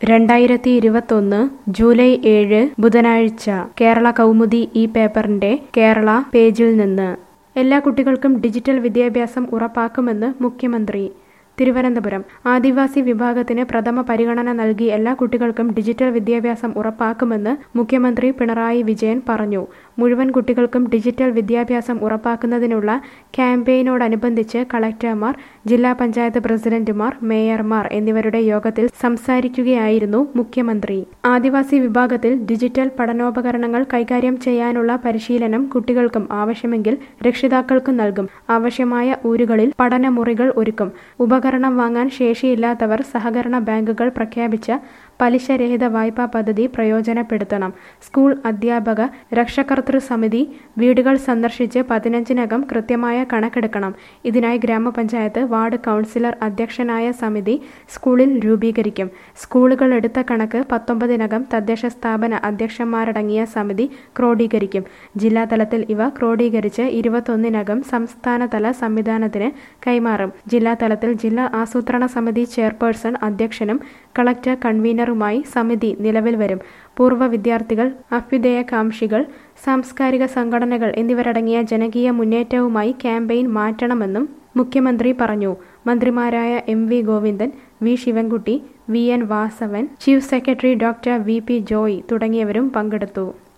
രണ്ടായിരത്തി ഇരുപത്തൊന്ന് ജൂലൈ ഏഴ് ബുധനാഴ്ച കേരള കൗമുദി ഈ പേപ്പറിന്റെ കേരള പേജിൽ നിന്ന് എല്ലാ കുട്ടികൾക്കും ഡിജിറ്റൽ വിദ്യാഭ്യാസം ഉറപ്പാക്കുമെന്ന് മുഖ്യമന്ത്രി തിരുവനന്തപുരം ആദിവാസി വിഭാഗത്തിന് പ്രഥമ പരിഗണന നൽകി എല്ലാ കുട്ടികൾക്കും ഡിജിറ്റൽ വിദ്യാഭ്യാസം ഉറപ്പാക്കുമെന്ന് മുഖ്യമന്ത്രി പിണറായി വിജയൻ പറഞ്ഞു മുഴുവൻ കുട്ടികൾക്കും ഡിജിറ്റൽ വിദ്യാഭ്യാസം ഉറപ്പാക്കുന്നതിനുള്ള ക്യാമ്പയിനോടനുബന്ധിച്ച് കളക്ടർമാർ ജില്ലാ പഞ്ചായത്ത് പ്രസിഡന്റുമാർ മേയർമാർ എന്നിവരുടെ യോഗത്തിൽ സംസാരിക്കുകയായിരുന്നു മുഖ്യമന്ത്രി ആദിവാസി വിഭാഗത്തിൽ ഡിജിറ്റൽ പഠനോപകരണങ്ങൾ കൈകാര്യം ചെയ്യാനുള്ള പരിശീലനം കുട്ടികൾക്കും ആവശ്യമെങ്കിൽ രക്ഷിതാക്കൾക്കും നൽകും ആവശ്യമായ ഊരുകളിൽ പഠനമുറികൾ ഒരുക്കും ഉപകരണം വാങ്ങാൻ ശേഷിയില്ലാത്തവർ സഹകരണ ബാങ്കുകൾ പ്രഖ്യാപിച്ച പലിശരഹിത വായ്പാ പദ്ധതി പ്രയോജനപ്പെടുത്തണം സ്കൂൾ അധ്യാപക രക്ഷകർതൃ സമിതി വീടുകൾ സന്ദർശിച്ച് പതിനഞ്ചിനകം കൃത്യമായ കണക്കെടുക്കണം ഇതിനായി ഗ്രാമപഞ്ചായത്ത് വാർഡ് കൗൺസിലർ അധ്യക്ഷനായ സമിതി സ്കൂളിൽ രൂപീകരിക്കും സ്കൂളുകൾ എടുത്ത കണക്ക് പത്തൊമ്പതിനകം തദ്ദേശ സ്ഥാപന അധ്യക്ഷന്മാരടങ്ങിയ സമിതി ക്രോഡീകരിക്കും ജില്ലാതലത്തിൽ ഇവ ക്രോഡീകരിച്ച് ഇരുപത്തൊന്നിനകം സംസ്ഥാനതല സംവിധാനത്തിന് കൈമാറും ജില്ലാതലത്തിൽ ജില്ലാ ആസൂത്രണ സമിതി ചെയർപേഴ്സൺ അധ്യക്ഷനും കളക്ടർ കൺവീനറുമായി സമിതി നിലവിൽ വരും പൂർവ്വ വിദ്യാർത്ഥികൾ അഭ്യുദയകാംക്ഷികൾ സാംസ്കാരിക സംഘടനകൾ എന്നിവരടങ്ങിയ ജനകീയ മുന്നേറ്റവുമായി ക്യാമ്പയിൻ മാറ്റണമെന്നും മുഖ്യമന്ത്രി പറഞ്ഞു മന്ത്രിമാരായ M V Govindan V Sivankutty V N Vasavan chief secretary doctor V P Joy തുടങ്ങിയവരും പങ്കെടുത്തു